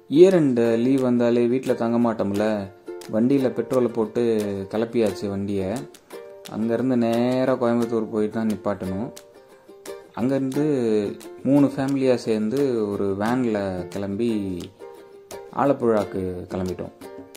year and leave வந்தாலே வீட்டில் தங்க மாட்டோம்ல வண்டியில் பெட்ரோலை போட்டு கிளப்பியாச்சு வண்டியை அங்கேருந்து நேராக கோயம்புத்தூர் போயிட்டு தான் நிப்பாட்டணும் அங்கேருந்து மூணு ஃபேமிலியாக சேர்ந்து ஒரு வேனில் கிளம்பி ஆலப்புழாக்கு கிளம்பிட்டோம்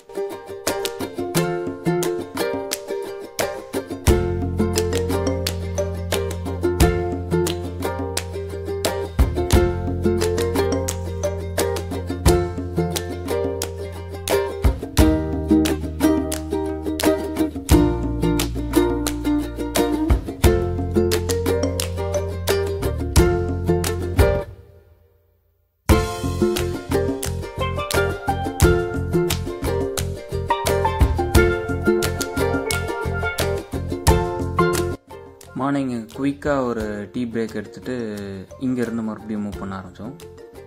மார்னிங் குயிக்காக ஒரு டீ பிரேக் எடுத்துகிட்டு இங்கேருந்து மறுபடியும் மூவ் பண்ண ஆரம்பித்தோம்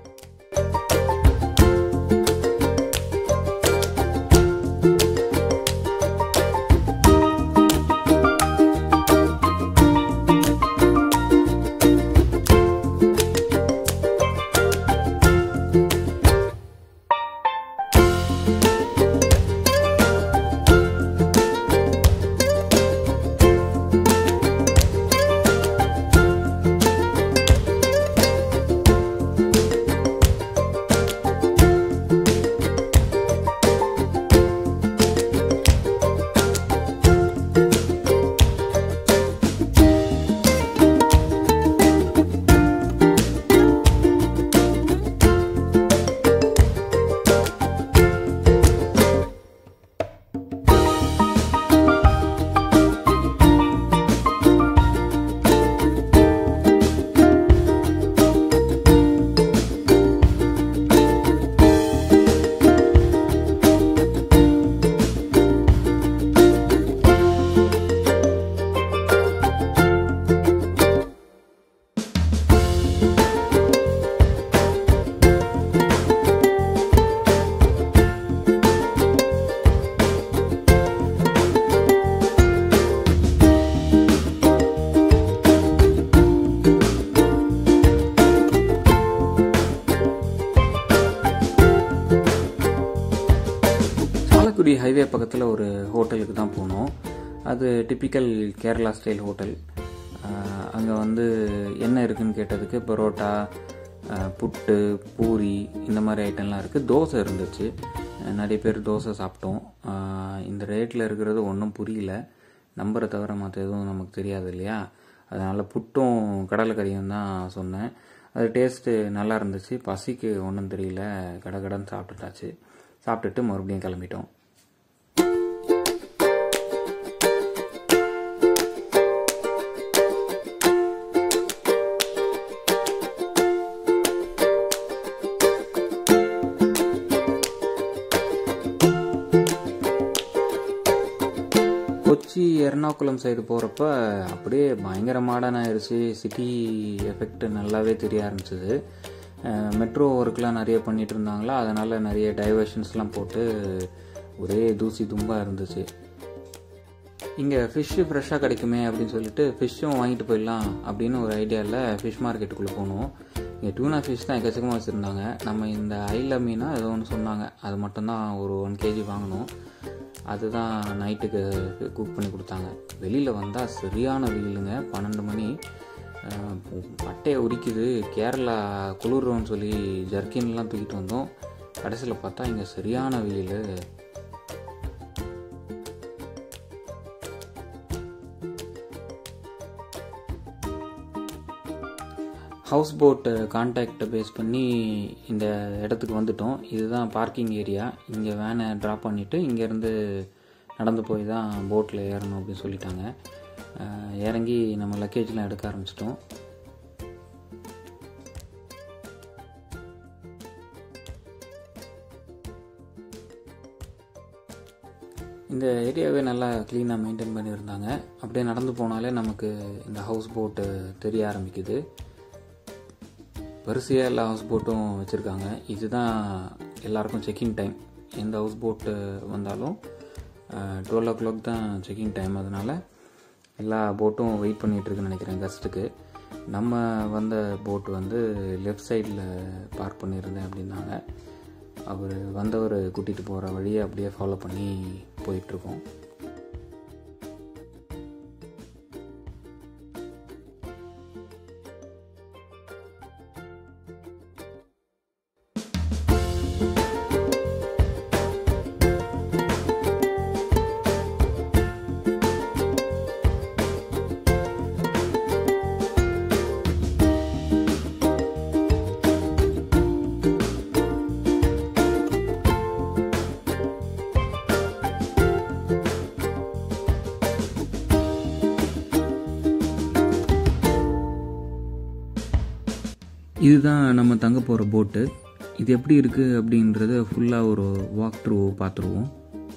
சாலக்குடி ஹைவே பக்கத்தில் ஒரு ஹோட்டலுக்கு தான் போனோம் அது டிப்பிக்கல் கேரளா ஸ்டைல் ஹோட்டல் அங்கே வந்து என்ன இருக்குன்னு கேட்டதுக்கு பரோட்டா ஆஹ், புட்டு பூரி இந்த மாதிரி ஐட்டம்லாம் இருக்குது தோசை இருந்துச்சு அஹ், நிறைய பேர் தோசை சாப்பிட்டோம் ஆஹ், இந்த ரேட்டில் இருக்கிறது ஒன்றும் புரியல நம்பரை தவிர மற்ற எதுவும் நமக்கு தெரியாது இல்லையா அதனால் புட்டும் கடலைக்கறியும் தான் சொன்னேன் அது டேஸ்ட்டு நல்லா இருந்துச்சு பசிக்கு ஒன்றும் தெரியல கடை கடன் சாப்பிட்டுட்டாச்சு சாப்பிட்டுட்டு மறுபடியும் கிளம்பிட்டோம் கொச்சி எர்ணாகுளம் சைடு போகிறப்ப அப்படியே பயங்கர மாடர்ன் ஆயிடுச்சு சிட்டி எஃபெக்ட் நல்லாவே தெரிய ஆரம்பிச்சது மெட்ரோ ஒர்க்லாம் நிறைய பண்ணிட்டு இருந்தாங்களா அதனால் நிறைய டைவர்ஷன்ஸ்லாம் போட்டு ஒரே தூசி தும்பாக இருந்துச்சு இங்கே ஃபிஷ்ஷு ஃப்ரெஷ்ஷாக கிடைக்குமே அப்படின்னு சொல்லிட்டு ஃபிஷ்ஷும் வாங்கிட்டு போயிடலாம் அப்படின்னு ஒரு ஐடியாவில் ஃபிஷ் மார்க்கெட்டுக்குள்ளே போனோம் இங்கே டூனா ஃபிஷ் தான் எக்கச்சக்கமாக வச்சுருந்தாங்க நம்ம இந்த ஐல மீனா ஏதோ ஒன்று சொன்னாங்க அது மட்டும்தான் ஒரு ஒன் கேஜி வாங்கினோம் அதுதான் நைட்டுக்கு குக் பண்ணி கொடுத்தாங்க வெளியில் வந்தால் சரியான வெயிலுங்க பன்னெண்டு மணி அஹ், பட்டையை உரிக்குது கேரளா குளிர்றோன்னு சொல்லி ஜர்க்கின்லாம் தூக்கிட்டு வந்தோம் கடைசியில் பார்த்தா இங்கே சரியான வெயில் ஹவுஸ் போட்டு கான்டாக்டை பேஸ் பண்ணி இந்த இடத்துக்கு வந்துட்டோம் இதுதான் பார்க்கிங் ஏரியா இங்கே வேனை ட்ராப் பண்ணிவிட்டு இங்கேருந்து நடந்து போய் தான் போட்டில் ஏறணும் அப்படின்னு சொல்லிட்டாங்க அஹ் இறங்கி நம்ம லக்கேஜ்லாம் எடுக்க ஆரம்பிச்சிட்டோம் இந்த ஏரியாவே நல்லா க்ளீனாக மெயின்டைன் பண்ணியிருந்தாங்க அப்படியே நடந்து போனாலே நமக்கு இந்த ஹவுஸ் போட்டு தெரிய ஆரம்பிக்குது வரிசையாக எல்லா ஹவுஸ் போட்டும் வச்சுருக்காங்க இதுதான் எல்லாருக்கும் செக்கிங் டைம் எந்த ஹவுஸ் போட்டு வந்தாலும் டுவெல் ஓ கிளாக் தான் செக்கிங் டைம் அதனால் எல்லா போட்டும் வெயிட் பண்ணிகிட்ருக்குன்னு நினைக்கிறேன் கஸ்ட்டுக்கு நம்ம வந்த போட் வந்து லெஃப்ட் சைடில் பார்க் பண்ணியிருந்தேன் அப்படின்னாங்க அவர் வந்தவர் கூட்டிகிட்டு போகிற வழியை அப்படியே ஃபாலோ பண்ணி போயிட்டுருக்கோம் இதுதான் நம்ம தங்க போகிற போட்டு இது எப்படி இருக்குது அப்படின்றத ஃபுல்லாக ஒரு வாக் த்ரூ பார்த்துருவோம்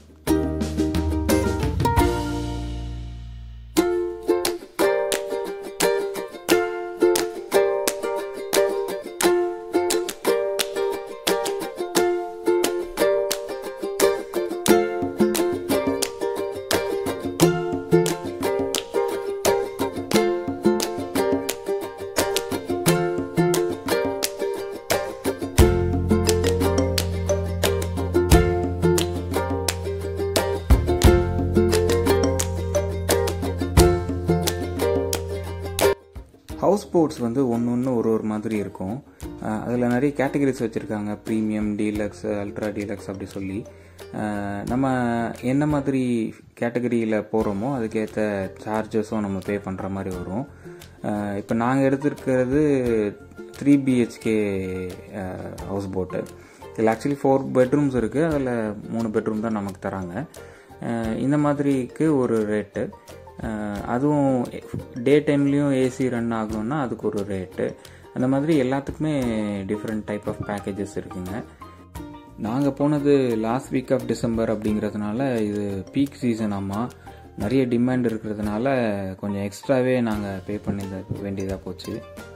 ஹவுஸ் போட்ஸ் வந்து ஒன்று ஒன்று ஒரு ஒரு மாதிரி இருக்கும் அதில் நிறைய கேட்டகரிஸ் வச்சுருக்காங்க ப்ரீமியம் டீலக்ஸ் அல்ட்ரா டீலக்ஸ் அப்படி சொல்லி அஹ், நம்ம என்ன மாதிரி கேட்டகரியில் போகிறோமோ அதுக்கேற்ற சார்ஜஸும் நம்ம பே பண்ணுற மாதிரி வரும் இப்போ நாங்கள் எடுத்திருக்கிறது த்ரீ பிஹெச்கே ஹவுஸ் போட்டு இதில் ஆக்சுவலி ஃபோர் பெட்ரூம்ஸ் இருக்குது அதில் மூணு பெட்ரூம் தான் நமக்கு தராங்க அஹ், இந்த மாதிரிக்கு ஒரு ரேட்டு அஹ் அதுவும் டே டைம்லேயும் ஏசி ரன் ஆகணும்னா அதுக்கு ஒரு ரேட்டு அந்த மாதிரி எல்லாத்துக்குமே டிஃப்ரெண்ட் டைப் ஆஃப் பேக்கேஜஸ் இருக்குங்க நாங்கள் போனது லாஸ்ட் வீக் ஆஃப் டிசம்பர் அப்படிங்கிறதுனால இது பீக் சீசன் ஆமாம் நிறைய டிமாண்ட் இருக்கிறதுனால கொஞ்சம் எக்ஸ்ட்ராவே நாங்கள் பே பண்ணி வேண்டியதாக போச்சு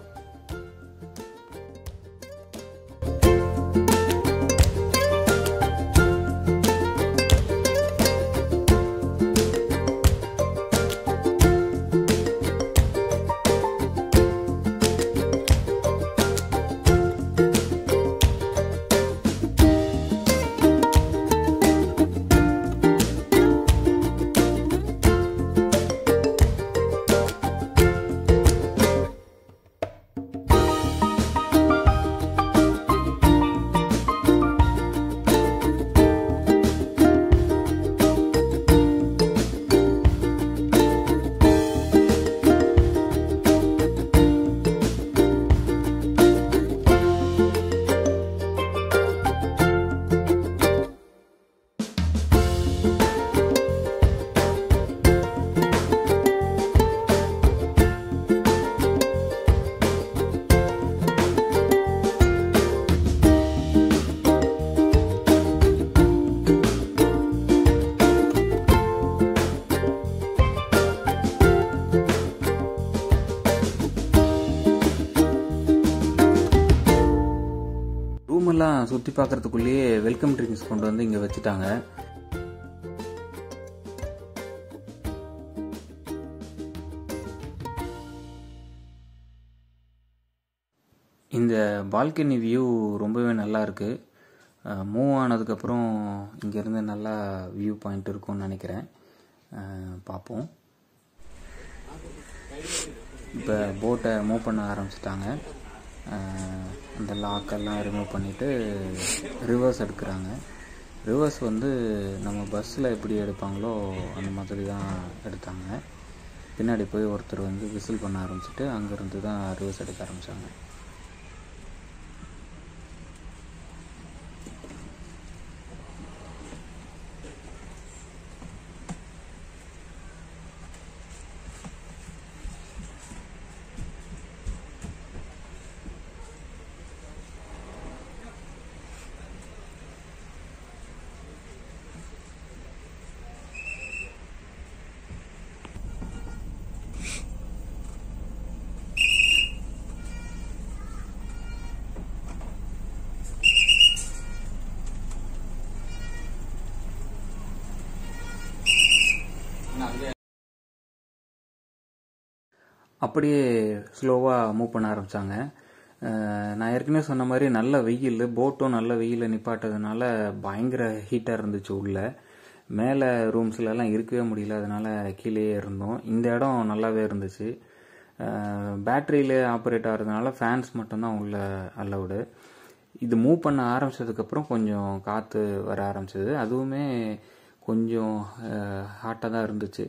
ரூமெல்லாம் சுற்றி பார்க்கறதுக்குள்ளேயே வெல்கம் ட்ரிங்க்ஸ் கொண்டு வந்து இங்கே வச்சுட்டாங்க இந்த பால்கனி வியூ ரொம்பவே நல்லா இருக்கு மூவ் ஆனதுக்கப்புறம் இங்கேருந்து நல்லா வியூ பாயிண்ட் இருக்கும்னு நினைக்கிறேன் அஹ், பார்ப்போம் இப்போ போட்டை மூவ் பண்ண ஆரம்பிச்சிட்டாங்க அந்த லாக்கெல்லாம் ரிமூவ் பண்ணிவிட்டு ரிவர்ஸ் எடுக்கிறாங்க ரிவர்ஸ் வந்து நம்ம பஸ்ஸில் எப்படி எடுப்பாங்களோ அந்த மாதிரி தான் எடுத்தாங்க பின்னாடி போய் ஒருத்தர் வந்து விசில் பண்ண ஆரம்பிச்சிட்டு அங்கேருந்து தான் ரிவர்ஸ் எடுக்க ஆரம்பித்தாங்க அப்படியே ஸ்லோவாக மூவ் பண்ண ஆரம்பித்தாங்க அஹ், நான் ஏற்கனவே சொன்ன மாதிரி நல்ல வெயில் போட்டும் நல்ல வெயிலில் நிப்பாட்டதுனால பயங்கர ஹீட்டாக இருந்துச்சு உள்ள மேலே ரூம்ஸ்லலாம் இருக்கவே முடியல அதனால கீழேயே இருந்தோம் இந்த இடம் நல்லாவே இருந்துச்சு பேட்டரியில் ஆப்ரேட் ஆகிறதுனால ஃபேன்ஸ் மட்டும்தான் உள்ள அலவுடு இது மூவ் பண்ண ஆரம்பிச்சதுக்கப்புறம் கொஞ்சம் காற்று வர ஆரம்பிச்சது அதுவுமே கொஞ்சம் ஹாட்டாக தான் இருந்துச்சு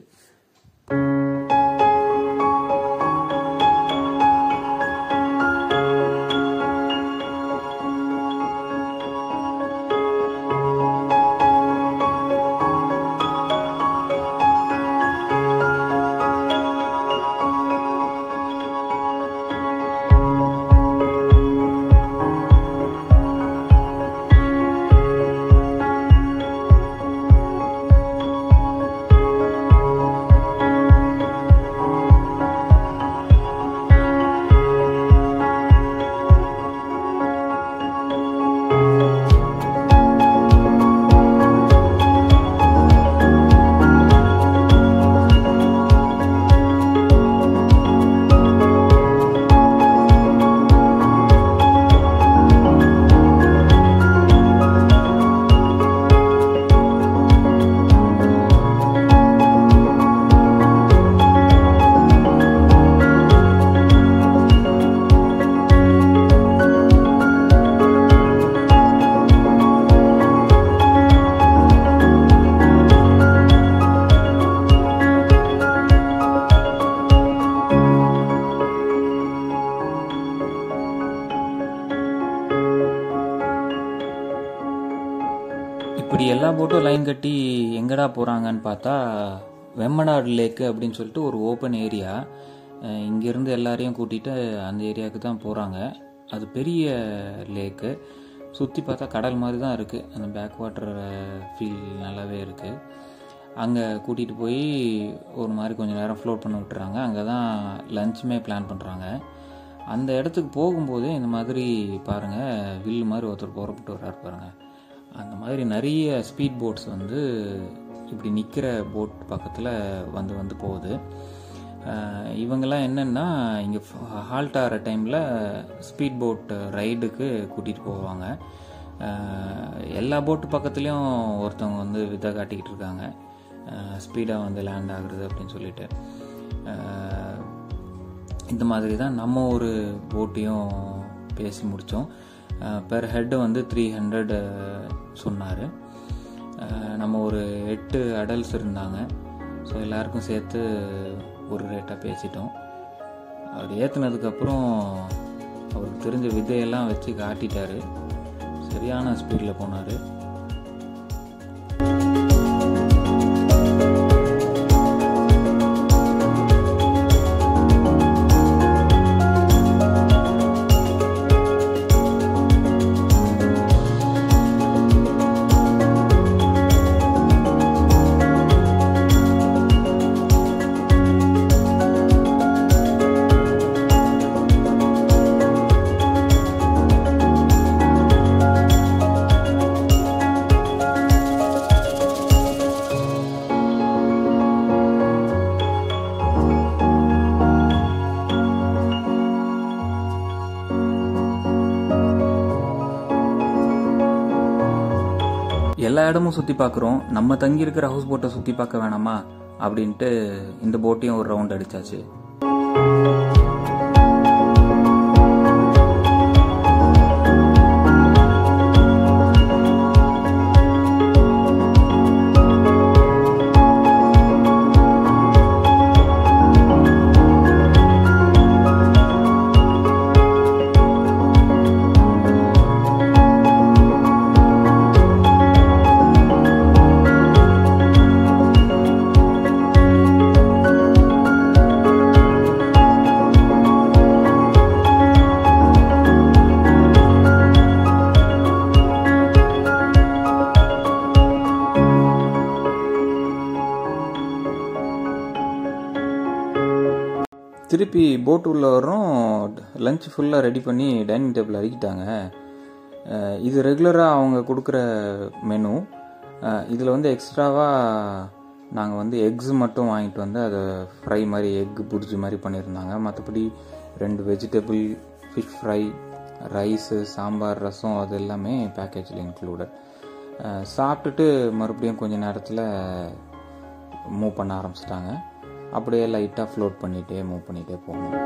இப்படி எல்லா போட்டும் லைன் கட்டி எங்கடா போகிறாங்கன்னு பார்த்தா வெம்மனாடு லேக்கு அப்படின்னு சொல்லிட்டு ஒரு ஓப்பன் ஏரியா இங்கேருந்து எல்லாரையும் கூட்டிகிட்டு அந்த ஏரியாவுக்கு தான் போகிறாங்க அது பெரிய லேக்கு சுற்றி பார்த்தா கடல் மாதிரி தான் இருக்குது அந்த பேக் வாட்டர் ஃபீல் நல்லாவே இருக்குது அங்கே கூட்டிகிட்டு போய் ஒரு மாதிரி கொஞ்சம் நேரம் ஃப்ளோட் பண்ண விட்டுறாங்க அங்கே தான் லஞ்சுமே பிளான் பண்ணுறாங்க அந்த இடத்துக்கு போகும்போதே இந்த மாதிரி பாருங்கள் வில் மாதிரி ஒருத்தர் புறப்பட்டு வர்றாரு பாருங்கள் அந்த மாதிரி நிறைய ஸ்பீட் போட்ஸ் வந்து இப்படி நிற்கிற போட் பக்கத்தில் வந்து வந்து போகுது அஹ் இவங்கெல்லாம் என்னென்னா இங்கே ஹால்ட் ஆகிற டைமில் ஸ்பீட் போட் ரைடுக்கு கூட்டிகிட்டு போவாங்க அஹ் எல்லா போட்டு பக்கத்துலேயும் ஒருத்தவங்க வந்து வித்தை காட்டிக்கிட்டு இருக்காங்க ஸ்பீடாக வந்து லேண்ட் ஆகுறது அப்படின்னு சொல்லிட்டு அஹ் இந்த மாதிரி தான் நம்ம ஒரு போட்டையும் பேசி முடித்தோம் பெர் ஹெட்டு வந்து த்ரீ ஹண்ட்ரட் சொன்னார் நம்ம ஒரு எட்டு அடல்ட்ஸ் இருந்தாங்க ஸோ எல்லாருக்கும் சேர்த்து ஒரு ரேட்டாக பேசிட்டோம் அவர் ஏற்றுனதுக்கப்புறம் அவருக்கு தெரிஞ்ச விதையெல்லாம் வச்சு காட்டிட்டாரு சரியான ஸ்பீடில் போனார் எல்லா இடமும் சுற்றி பார்க்குறோம் நம்ம தங்கி இருக்கிற ஹவுஸ் போட்டை சுற்றி பார்க்க வேணாமா அப்படின்ட்டு இந்த போட்டையும் ஒரு ரவுண்ட் அடிச்சாச்சு திருப்பி போட் உள்ள வர்றோம் லஞ்ச் ஃபுல்லாக ரெடி பண்ணி டைனிங் டேபிள் அடிக்கிட்டாங்க அஹ் இது ரெகுலராக அவங்க கொடுக்குற மெனு இதில் வந்து எக்ஸ்ட்ராவாக நாங்கள் வந்து எக்ஸ் மட்டும் வாங்கிட்டு வந்து அதை ஃப்ரை மாதிரி எக் புரிஜி மாதிரி பண்ணியிருந்தாங்க மற்றபடி ரெண்டு vegetable fish fry rice sambar rasam அது எல்லாமே பேக்கேஜில் இன்க்ளூடட் சாப்பிட்டுட்டு மறுபடியும் கொஞ்ச நேரத்தில் மூவ் பண்ண ஆரம்பிச்சிட்டாங்க அப்படியே லைட்டாக ஃப்ளோட் பண்ணிகிட்டே மூவ் பண்ணிகிட்டே போகணும்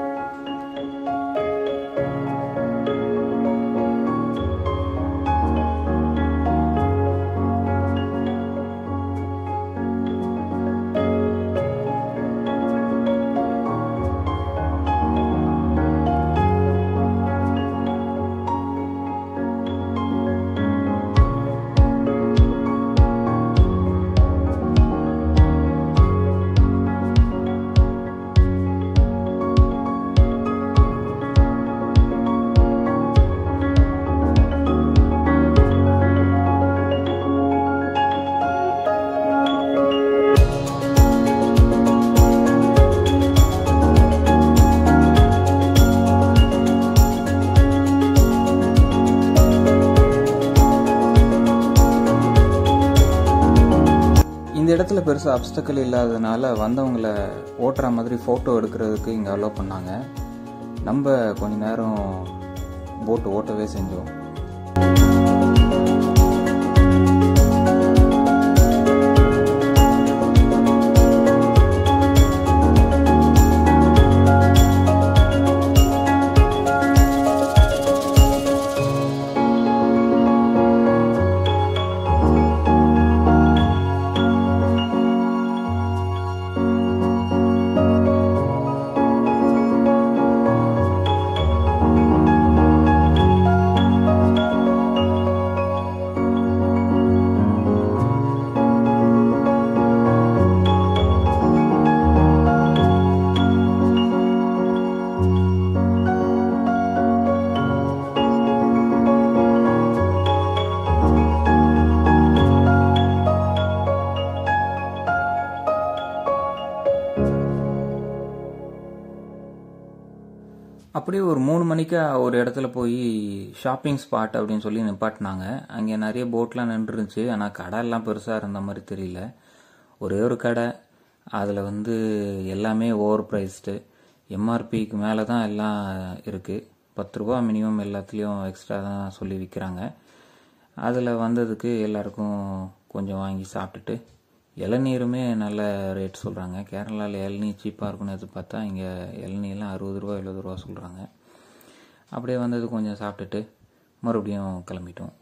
இந்த இடத்துல பெருசாக அப்டக்கல் இல்லாததுனால வந்தவங்களை ஓட்டுற மாதிரி ஃபோட்டோ எடுக்கிறதுக்கு இங்கே அலோவ் பண்ணாங்க நம்ம கொஞ்ச நேரம் போட்டு ஓட்டவே செஞ்சோம் அப்படியே ஒரு மூணு மணிக்கு ஒரு இடத்துல போய் ஷாப்பிங் ஸ்பாட் அப்படின்னு சொல்லி நிப்பாட்டினாங்க அங்கே நிறைய போட்லாம் நின்றுருந்துச்சு ஆனால் கடை எல்லாம் பெருசாக இருந்த மாதிரி தெரியல ஒரே ஒரு கடை அதில் வந்து எல்லாமே ஓவர் ப்ரைஸ்டு எம்ஆர்பிக்கு மேலே தான் எல்லாம் இருக்குது பத்து ரூபா மினிமம் எல்லாத்துலேயும் எக்ஸ்ட்ரா தான் சொல்லி விற்கிறாங்க அதில் வந்ததுக்கு எல்லாருக்கும் கொஞ்சம் வாங்கி சாப்பிட்டுட்டு இளநீருமே நல்ல ரேட் சொல்கிறாங்க கேரளாவில் இளநீ சீப்பாக இருக்கும்னு எதிர்பார்த்தா இங்கே இளநீலாம் அறுபது ரூபா எழுபது ரூபா சொல்கிறாங்க அப்படியே வந்தது கொஞ்சம் சாப்பிட்டுட்டு மறுபடியும் கிளம்பிட்டோம்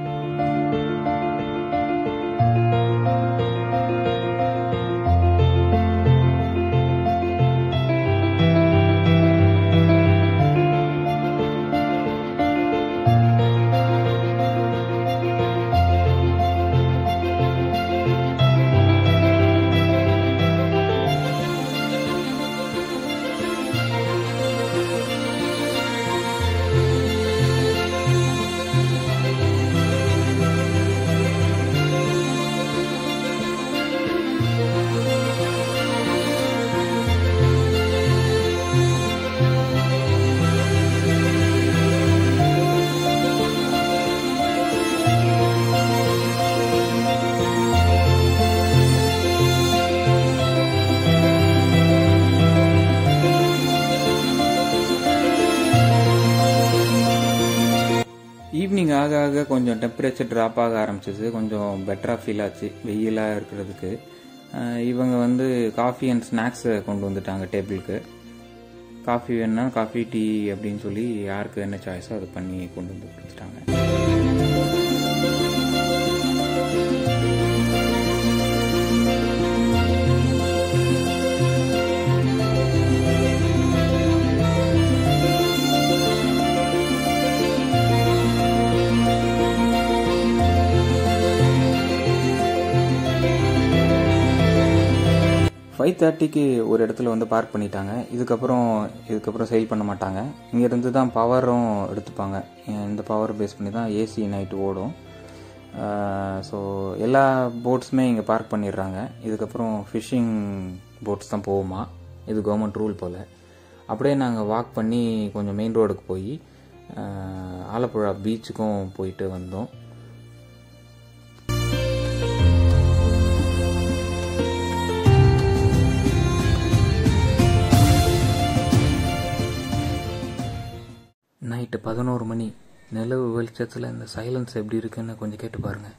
ஈவினிங் ஆக ஆக கொஞ்சம் டெம்பரேச்சர் ட்ராப் ஆக ஆரம்பிச்சிது கொஞ்சம் பெட்டராக ஃபீல் ஆச்சு வெயிலாக இருக்கிறதுக்கு அஹ் இவங்க வந்து காஃபி அண்ட் ஸ்நாக்ஸை கொண்டு வந்துட்டாங்க டேபிளுக்கு காஃபி வேணும்னா காஃபி டீ அப்படின்னு சொல்லி யாருக்கு என்ன சாய்ஸோ அதை பண்ணி கொண்டு வந்து கொடுத்துட்டாங்க ஃபைவ் தேர்ட்டிக்கு ஒரு இடத்துல வந்து பார்க் பண்ணிட்டாங்க இதுக்கப்புறம் இதுக்கப்புறம் சேல் பண்ண மாட்டாங்க இங்கேருந்து தான் பவரும் எடுத்துப்பாங்க இந்த பவர் பேஸ் பண்ணி தான் ஏசி நைட்டு ஓடும் ஸோ எல்லா போட்ஸுமே இங்கே பார்க் பண்ணிடுறாங்க இதுக்கப்புறம் ஃபிஷ்ஷிங் போட்ஸ் தான் போகுமா இது கவர்மெண்ட் ரூல் போல் அப்படியே நாங்கள் வாக் பண்ணி கொஞ்சம் மெயின் ரோடுக்கு போய் அஹ், ஆலப்புழா பீச்சுக்கும் போயிட்டு வந்தோம் நைட்டு பதினோரு மணி நிலவு வெளிச்சத்தில் இந்த சைலன்ஸ் எப்படி இருக்குன்னு கொஞ்சம் கேட்டு பாருங்கள்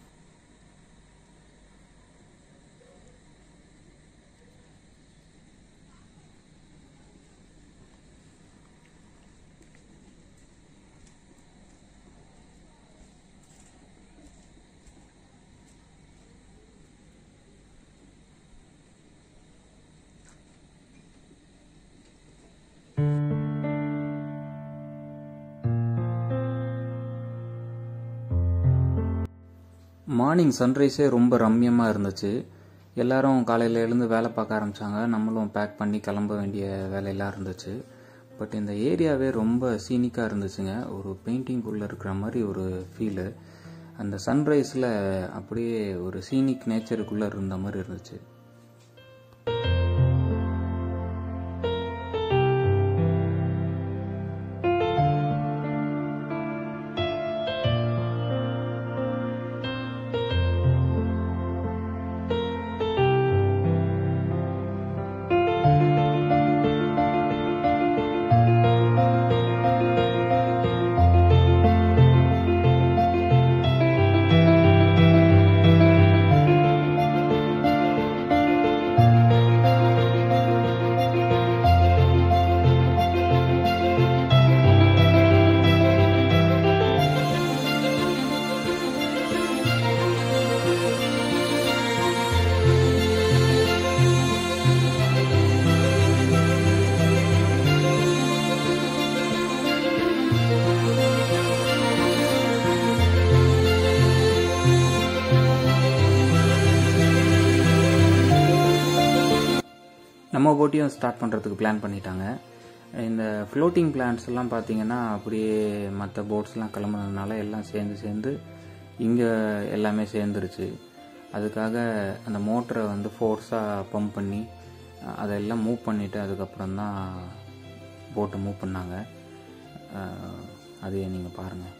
மார்னிங் சன்ரைஸே ரொம்ப ரம்யமாக இருந்துச்சு எல்லாரும் காலையில் எழுந்து வேலை பார்க்க ஆரம்பித்தாங்க நம்மளும் பேக் பண்ணி கிளம்ப வேண்டிய வேலையெல்லாம் இருந்துச்சு பட் இந்த ஏரியாவே ரொம்ப சீனிக்காக இருந்துச்சுங்க ஒரு பெயிண்டிங்குள்ளே இருக்கிற மாதிரி ஒரு ஃபீலு அந்த சன்ரைஸில் அப்படியே ஒரு சீனிக் நேச்சருக்குள்ளே இருந்த மாதிரி இருந்துச்சு நம்ம போட்டியும் ஸ்டார்ட் பண்ணுறதுக்கு பிளான் பண்ணிட்டாங்க இந்த ஃப்ளோட்டிங் பிளான்ஸ் எல்லாம் பார்த்தீங்கன்னா அப்படியே மற்ற போட்ஸ்லாம் கிளம்புனதுனால எல்லாம் சேர்ந்து சேர்ந்து இங்கே எல்லாமே சேர்ந்துருச்சு அதுக்காக அந்த மோட்டரை வந்து ஃபோர்ஸாக பம்ப் பண்ணி அதெல்லாம் மூவ் பண்ணிவிட்டு அதுக்கப்புறம் தான் போட்டை மூவ் பண்ணாங்க அதையே நீங்கள் பாருங்கள்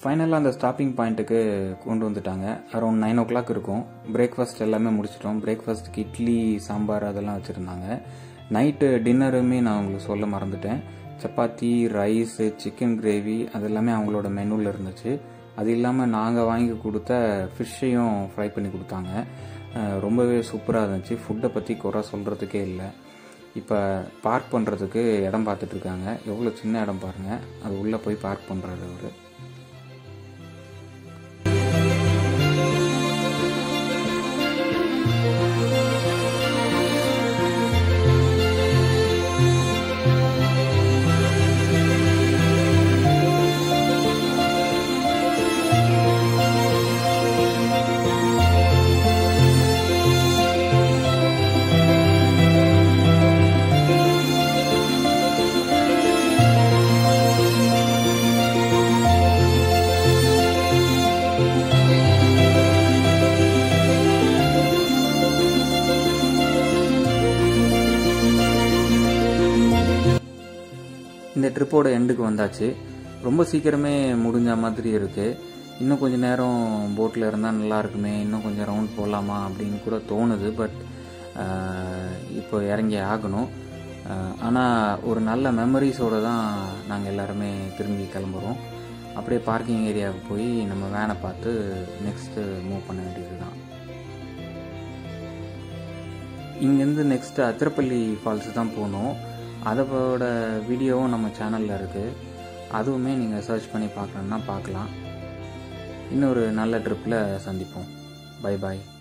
ஃபைனலாக அந்த ஸ்டாப்பிங் பாயிண்ட்டுக்கு கொண்டு வந்துட்டாங்க அரௌண்ட் நைன் ஓ கிளாக் இருக்கும் பிரேக்ஃபாஸ்ட் எல்லாமே முடிச்சிட்டோம் பிரேக்ஃபாஸ்ட்டுக்கு இட்லி சாம்பார் அதெல்லாம் வச்சுருந்தாங்க நைட்டு டின்னருமே நான் உங்களுக்கு சொல்ல மறந்துட்டேன் சப்பாத்தி ரைஸு சிக்கன் கிரேவி அது எல்லாமே அவங்களோட மெனுவில் இருந்துச்சு அது இல்லாமல் நாங்கள் வாங்கி கொடுத்த ஃபிஷ்ஷையும் ஃப்ரை பண்ணி கொடுத்தாங்க அஹ் ரொம்பவே சூப்பராக இருந்துச்சு ஃபுட்டை பற்றி குறை சொல்கிறதுக்கே இல்லை இப்போ பார்க் பண்ணுறதுக்கு இடம் பார்த்துட்டு இருக்காங்க எவ்வளோ சின்ன இடம் பாருங்கள் அது உள்ளே போய் பார்க் பண்ணுறாரு அவர் இந்த ட்ரிப்போட எண்டுக்கு வந்தாச்சு ரொம்ப சீக்கிரமே முடிஞ்ச மாதிரி இருக்குது இன்னும் கொஞ்சம் நேரம் போட்டில் இருந்தால் நல்லா இருக்குமே இன்னும் கொஞ்சம் ரவுண்ட் போகலாமா அப்படின்னு கூட தோணுது பட் இப்போ இறங்கி ஆகணும் ஆனால் ஒரு நல்ல மெமரிஸோடு தான் நாங்கள் எல்லாருமே திரும்பி கிளம்புறோம் அப்படியே பார்க்கிங் ஏரியாவுக்கு போய் நம்ம வேனை பார்த்து நெக்ஸ்ட்டு மூவ் பண்ண வேண்டியது தான் இங்கேருந்து நெக்ஸ்ட்டு அத்திரப்பள்ளி ஃபால்ஸ் தான் போகணும் அதோட வீடியோவும் நம்ம சேனலில் இருக்குது அதுவுமே நீங்கள் சர்ச் பண்ணி பார்க்கணுன்னா பார்க்கலாம் இன்னொரு நல்ல ட்ரிப்பில் சந்திப்போம் பை பாய்